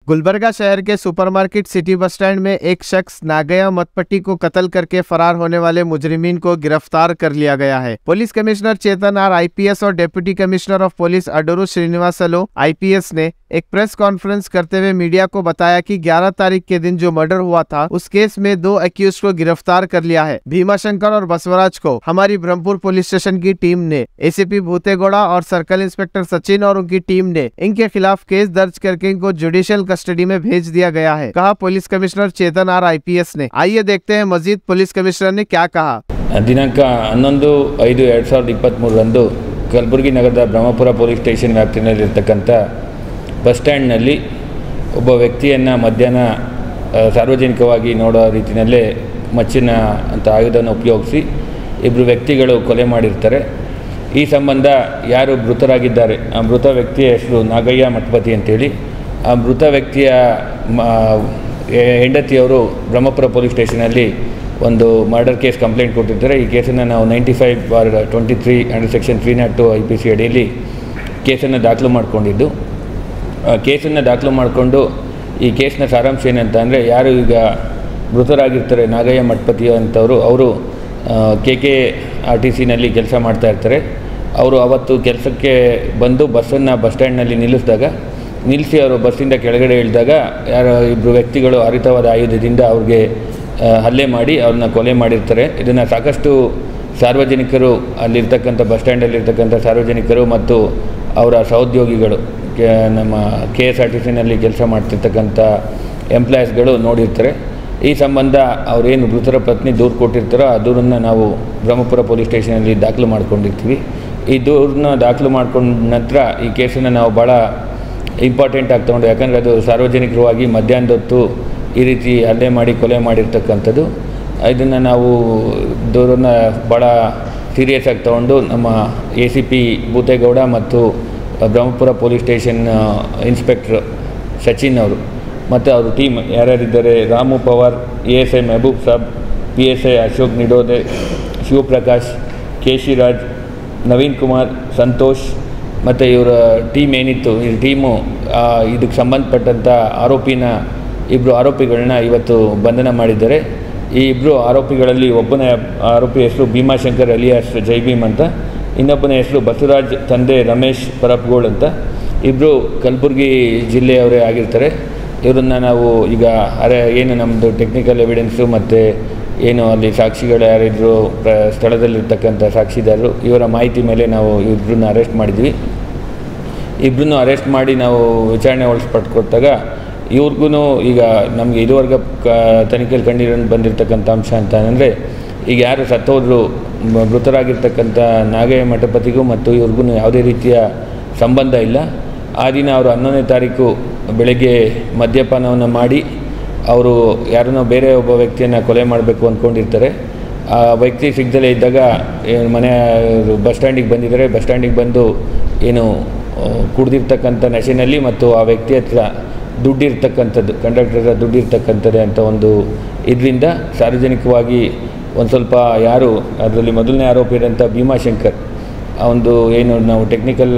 गुलबर्गा शहर के supermarket city bus stand में एक शख्स नागया मतपट्टी को कत्ल करके फरार होने वाले मुजरिमीन को गिरफ्तार कर लिया गया है police commissioner Chetan R IPS और deputy commissioner of police Adooru Srinivasulu IPS ने एक प्रेस कॉन्फ्रेंस करते हुए मीडिया को बताया कि 11 तारीख के दिन जो मर्डर हुआ था उस केस में दो एक्यूज को गिरफ्तार कर लिया है भीमा शंकर और बसवराज को हमारी ब्रह्मपुर पुलिस स्टेशन की टीम ने एसीपी भूतेगौड़ा और सर्कल इंस्पेक्टर सचिन और उनकी टीम ने इनके खिलाफ केस दर्ज करके इनको जुडिशियल कस्टडी में भेज दिया गया है कहा police commissioner Chetan R IPS ने आइए देखते हैं मजीद पुलिस कमिश्नर ने क्या कहा ದಿನಾಂಕ ಹನ್ನೊಂದು ಐದು ಎರಡು ಸಾವಿರದ ಇಪ್ಪತ್ತ್ಮೂರರಂದು ಕಲಬುರಗಿ ನಗರದ ಬ್ರಹ್ಮಪುರ ಪೊಲೀಸ್ ಸ್ಟೇಷನ್ ವ್ಯಾಪ್ತಿನಲ್ಲಿರ್ತಕ್ಕಂಥ ಬಸ್ ಸ್ಟ್ಯಾಂಡ್ನಲ್ಲಿ ಒಬ್ಬ ವ್ಯಕ್ತಿಯನ್ನು ಮಧ್ಯಾಹ್ನ ಆ, ಸಾರ್ವಜನಿಕವಾಗಿ ನೋಡೋ ರೀತಿಯಲ್ಲೇ ಮಚ್ಚಿನ ಅಂತ ಆಯುಧನ ಉಪಯೋಗಿಸಿ ಇಬ್ಬರು ವ್ಯಕ್ತಿಗಳು ಕೊಲೆ ಮಾಡಿರ್ತಾರೆ ಈ ಸಂಬಂಧ ಯಾರು ಮೃತರಾಗಿದ್ದಾರೆ ಆ ಮೃತ ವ್ಯಕ್ತಿಯ ಹೆಸರು ನಾಗಯ್ಯ ಮಠಪತಿ ಅಂತೇಳಿ ಆ ಮೃತ ವ್ಯಕ್ತಿಯ ಮ ಎ- ಹೆಂಡತಿಯವರು ಬ್ರಹ್ಮಪುರ ಪೊಲೀಸ್ ಸ್ಟೇಷನಲ್ಲಿ ಒಂದು ಮರ್ಡರ್ ಕೇಸ್ ಕಂಪ್ಲೇಂಟ್ ಕೊಟ್ಟಿರ್ತಾರೆ ಈ ಕೇಸನ್ನು ನಾವು ninety five bar twenty three under section three not two I P C ಅಡಿಯಲ್ಲಿ ಕೇಸನ್ನು ದಾಖಲು ಮಾಡಿಕೊಂಡಿದ್ದು ಆ ಕೇಸನ್ನು ದಾಖಲು ಮಾಡಿಕೊಂಡು ಈ ಕೇಸ್ನ ಸಾರಾಂಶ ಏನಂತ ಅಂದರೆ ಯಾರು ಈಗ ಮೃತರಾಗಿರ್ತಾರೆ ನಾಗಯ್ಯ ಮಠಪತಿ ಅಂತವರು ಅವರು ಕೆ ಕೆ ಆರ್ ಟಿ ಸಿನಲ್ಲಿ ಕೆಲಸ ಮಾಡ್ತಾ ಇರ್ತಾರೆ ಅವರು ಅವತ್ತು ಕೆಲಸಕ್ಕೆ ಬಂದು ಬಸ್ಸನ್ನು ಬಸ್ ಸ್ಟ್ಯಾಂಡ್ನಲ್ಲಿ ನಿಲ್ಲಿಸಿದಾಗ ನಿಲ್ಲಿಸಿ ಅವರು ಬಸ್ಸಿಂದ ಕೆಳಗಡೆ ಇಳಿದಾಗ ಯಾರೋ ಇಬ್ಬರು ವ್ಯಕ್ತಿಗಳು ಹರಿತವಾದ ಆಯುಧದಿಂದ ಅವ್ರಿಗೆ ಆ, ಹಲ್ಲೆ ಮಾಡಿ ಅವ್ರನ್ನ ಕೊಲೆ ಮಾಡಿರ್ತಾರೆ ಇದನ್ನು ಸಾಕಷ್ಟು ಸಾರ್ವಜನಿಕರು ಅಲ್ಲಿರ್ತಕ್ಕಂಥ ಬಸ್ ಸ್ಟ್ಯಾಂಡಲ್ಲಿರ್ತಕ್ಕಂಥ ಸಾರ್ವಜನಿಕರು ಮತ್ತು ಅವರ ಸಹೋದ್ಯೋಗಿಗಳು ಕೆ ನಮ್ಮ ಕೆ ಎಸ್ ಆರ್ ಟಿ ಸಿನಲ್ಲಿ ಕೆಲಸ ಮಾಡ್ತಿರ್ತಕ್ಕಂಥ ಎಂಪ್ಲಾಯೀಸ್ಗಳು ನೋಡಿರ್ತಾರೆ ಈ ಸಂಬಂಧ ಅವರೇನು ಮೃತರ ಪತ್ನಿ ದೂರು ಕೊಟ್ಟಿರ್ತಾರೋ ಆ ದೂರನ್ನು ನಾವು ಬ್ರಹ್ಮಪುರ ಪೊಲೀಸ್ ಸ್ಟೇಷನಲ್ಲಿ ದಾಖಲು ಮಾಡ್ಕೊಂಡಿರ್ತೀವಿ ಈ ದೂರನ್ನ ದಾಖಲು ಮಾಡ್ಕೊಂಡ ನಂತರ ಈ ಕೇಸನ್ನು ನಾವು ಭಾಳ ಇಂಪಾರ್ಟೆಂಟ್ ಆಗಿ ತೊಗೊಂಡು ಯಾಕಂದರೆ ಅದು ಸಾರ್ವಜನಿಕರವಾಗಿ ಮಧ್ಯಾಹ್ನದ ಹೊತ್ತು ಈ ರೀತಿ ಹಲ್ಲೆ ಮಾಡಿ ಕೊಲೆ ಮಾಡಿರ್ತಕ್ಕಂಥದ್ದು ಇದನ್ನು ನಾವು ದೂರನ್ನ ಭಾಳ ಸೀರಿಯಸ್ ಆಗಿ ತೊಗೊಂಡು ನಮ್ಮ ಎ ಸಿ ಪಿ ಭೂತೇಗೌಡ ಮತ್ತು Brahmapur police station inspector Sachin ಅವರು ಮತ್ತು ಅವ್ರ ಟೀಮ್ ಯಾರ್ಯಾರಿದ್ದಾರೆ Ramu Pawar A S I Mehboob Sab P S I Ashok Nidode Shivaprakash Keshiraj Naveen Kumar Santosh ಮತ್ತು ಇವರ ಟೀಮ್ ಏನಿತ್ತು ಈ ಟೀಮು ಆ, ಇದಕ್ಕೆ ಸಂಬಂಧಪಟ್ಟಂಥ ಆರೋಪಿನ ಇಬ್ಬರು ಆರೋಪಿಗಳನ್ನ ಇವತ್ತು ಬಂಧನ ಮಾಡಿದ್ದಾರೆ ಈ ಇಬ್ಬರು ಆರೋಪಿಗಳಲ್ಲಿ ಒಬ್ಬನ ಆರೋಪಿ ಹೆಸರು ಭೀಮಾಶಂಕರ್ ಅಲಿಯಾಸ್ ಜೈ ಭೀಮ್ ಅಂತ ಇನ್ನೊಬ್ಬನ ಹೆಸರು ಬಸವರಾಜ್ ತಂದೆ ರಮೇಶ್ ಪರಪ್ಗೋಳ್ ಅಂತ ಇಬ್ಬರು ಕಲಬುರಗಿ ಜಿಲ್ಲೆಯವರೇ ಆಗಿರ್ತಾರೆ ಇವರನ್ನು ನಾವು ಈಗ ಅರೆ ಏನು ನಮ್ಮದು ಟೆಕ್ನಿಕಲ್ ಎವಿಡೆನ್ಸು ಮತ್ತು ಏನು ಅಲ್ಲಿ ಸಾಕ್ಷಿಗಳು ಯಾರಿದ್ರು ಪ್ರ ಸ್ಥಳದಲ್ಲಿರ್ತಕ್ಕಂಥ ಸಾಕ್ಷಿದಾರರು ಇವರ ಮಾಹಿತಿ ಮೇಲೆ ನಾವು ಇಬ್ಬರನ್ನ ಅರೆಸ್ಟ್ ಮಾಡಿದ್ವಿ ಇಬ್ಬರನ್ನು ಅರೆಸ್ಟ್ ಮಾಡಿ ನಾವು ವಿಚಾರಣೆ ಒಳಪಟ್ಕೊಟ್ಟಾಗ ಇವ್ರಿಗೂ ಈಗ ನಮಗೆ ಇದುವರೆಗೆ ಕ ತನಿಖೆಯಲ್ಲಿ ಕಂಡಿರೋ ಬಂದಿರತಕ್ಕಂಥ ಅಂಶ ಅಂತ ಅಂದರೆ ಈಗ ಯಾರು ಸತ್ತೋದ್ರು ಮ- ಮೃತರಾಗಿರ್ತಕ್ಕಂಥ ನಾಗಯ್ಯ ಮಠಪತಿಗೂ ಮತ್ತು ಇವ್ರಿಗೂ ಯಾವುದೇ ರೀತಿಯ ಸಂಬಂಧ ಇಲ್ಲ ಆ ದಿನ ಅವರು ಹನ್ನೊಂದನೇ ತಾರೀಕು ಬೆಳಗ್ಗೆ ಮದ್ಯಪಾನವನ್ನು ಮಾಡಿ ಅವರು ಯಾರನ್ನೋ ಬೇರೆ ಒಬ್ಬ ವ್ಯಕ್ತಿಯನ್ನು ಕೊಲೆ ಮಾಡಬೇಕು ಅಂದ್ಕೊಂಡಿರ್ತಾರೆ ಆ ವ್ಯಕ್ತಿ ಸಿಗ್ದಲೇ ಇದ್ದಾಗ ಏನು ಮನೆ ಬಸ್ ಸ್ಟ್ಯಾಂಡಿಗೆ ಬಂದಿದ್ದಾರೆ ಬಸ್ ಸ್ಟ್ಯಾಂಡಿಗೆ ಬಂದು ಏನು ಆ, ಕುಡ್ದಿರ್ತಕ್ಕಂಥ ನಶೆನಲ್ಲಿ ಮತ್ತು ಆ ವ್ಯಕ್ತಿ ಹತ್ರ ದುಡ್ಡಿರ್ತಕ್ಕಂಥದ್ದು ಕಂಡಕ್ಟರ್ ಹತ್ರ ದುಡ್ಡಿರ್ತಕ್ಕಂಥದ್ದೇ ಅಂತ ಒಂದು ಇದರಿಂದ ಸಾರ್ವಜನಿಕವಾಗಿ ಒಂದು ಸ್ವಲ್ಪ ಯಾರು ಅದರಲ್ಲಿ ಮೊದಲನೇ ಆರೋಪಿ ಇರೋಂಥ ಭೀಮಾಶಂಕರ್ ಆ ಒಂದು ಏನು ನಾವು ಟೆಕ್ನಿಕಲ್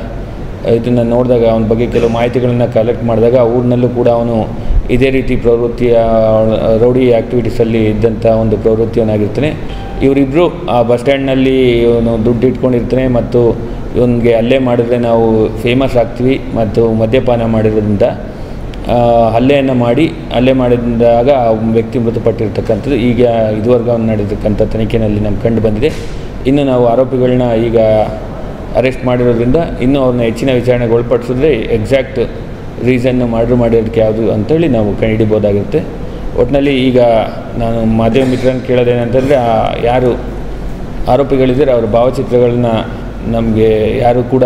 ಇದನ್ನು ನೋಡಿದಾಗ ಅವನ ಬಗ್ಗೆ ಕೆಲವು ಮಾಹಿತಿಗಳನ್ನು ಕಲೆಕ್ಟ್ ಮಾಡಿದಾಗ ಆ ಊರಿನಲ್ಲೂ ಕೂಡ ಅವನು ಇದೇ ರೀತಿ ಪ್ರವೃತ್ತಿಯ ರೌಡಿ ಆ್ಯಕ್ಟಿವಿಟೀಸಲ್ಲಿ ಇದ್ದಂಥ ಒಂದು ಪ್ರವೃತ್ತಿಯವನಾಗಿರ್ತಾನೆ ಇವರಿಬ್ಬರು ಆ ಬಸ್ ಸ್ಟ್ಯಾಂಡ್ನಲ್ಲಿ ಇವನು ದುಡ್ಡು ಇಟ್ಕೊಂಡಿರ್ತಾನೆ ಮತ್ತು ಇವನಿಗೆ ಹಲ್ಲೆ ಮಾಡಿದ್ರೆ ನಾವು ಫೇಮಸ್ ಆಗ್ತೀವಿ ಮತ್ತು ಮದ್ಯಪಾನ ಮಾಡಿರೋದ್ರಿಂದ ಆ, ಹಲ್ಲೆಯನ್ನು ಮಾಡಿ ಹಲ್ಲೆ ಮಾಡಿದಾಗ ಆ ವ್ಯಕ್ತಿ ಮೃತಪಟ್ಟಿರ್ತಕ್ಕಂಥದ್ದು ಈಗ ಇದುವರೆಗೂ ನಡೆದಿರ್ತಕ್ಕಂಥ ತನಿಖೆಯಲ್ಲಿ ನಮ್ಗೆ ಕಂಡು ಬಂದಿದೆ ಇನ್ನು ನಾವು ಆರೋಪಿಗಳನ್ನ ಈಗ ಅರೆಸ್ಟ್ ಮಾಡಿರೋದ್ರಿಂದ ಇನ್ನೂ ಅವ್ರನ್ನ ಹೆಚ್ಚಿನ ವಿಚಾರಣೆಗೆ ಒಳಪಡಿಸಿದ್ರೆ ಎಕ್ಸಾಕ್ಟ್ ರೀಸನ್ನು ಮರ್ಡ್ರ್ ಮಾಡಿರೋದಕ್ಕೆ ಯಾವುದು ಅಂತೇಳಿ ನಾವು ಕಂಡುಹಿಡಿಬೋದಾಗಿರುತ್ತೆ ಒಟ್ಟಿನಲ್ಲಿ ಈಗ ನಾನು ಮಾಧ್ಯಮ ಮಿತ್ರನ ಕೇಳೋದೇನಂತಂದರೆ ಆ ಯಾರು ಆರೋಪಿಗಳಿದ್ದಾರೆ ಅವ್ರ ಭಾವಚಿತ್ರಗಳನ್ನ ನಮಗೆ ಯಾರು ಕೂಡ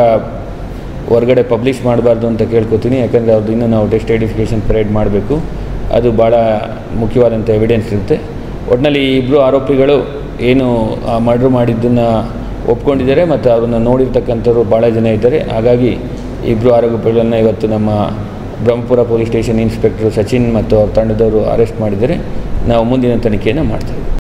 ಹೊರಗಡೆ ಪಬ್ಲಿಷ್ ಮಾಡಬಾರ್ದು ಅಂತ ಕೇಳ್ಕೊತೀನಿ ಯಾಕಂದರೆ ಅವ್ರದ್ದು ಇನ್ನೂ ನಾವು ಟೆಸ್ಟ್ ಐಡೆಂಟಿಫಿಕೇಷನ್ ಪರೇಡ್ ಮಾಡಬೇಕು ಅದು ಭಾಳ ಮುಖ್ಯವಾದಂಥ ಎವಿಡೆನ್ಸ್ ಇರುತ್ತೆ ಒಟ್ಟಿನಲ್ಲಿ ಈ ಇಬ್ಬರು ಆರೋಪಿಗಳು ಏನು ಮರ್ಡ್ರ್ ಮಾಡಿದ್ದನ್ನು ಒಪ್ಕೊಂಡಿದ್ದಾರೆ ಮತ್ತು ಅವ್ರನ್ನ ನೋಡಿರ್ತಕ್ಕಂಥವ್ರು ಭಾಳ ಜನ ಇದ್ದಾರೆ ಹಾಗಾಗಿ ಇಬ್ಬರು ಆರೋಪಿಗಳನ್ನು ಇವತ್ತು ನಮ್ಮ Brahmapur police station inspector Sachin ಮತ್ತು ಅವ್ರ ತಂಡದವರು ಅರೆಸ್ಟ್ ಮಾಡಿದ್ದಾರೆ ನಾವು ಮುಂದಿನ ತನಿಖೆಯನ್ನು ಮಾಡ್ತೇವೆ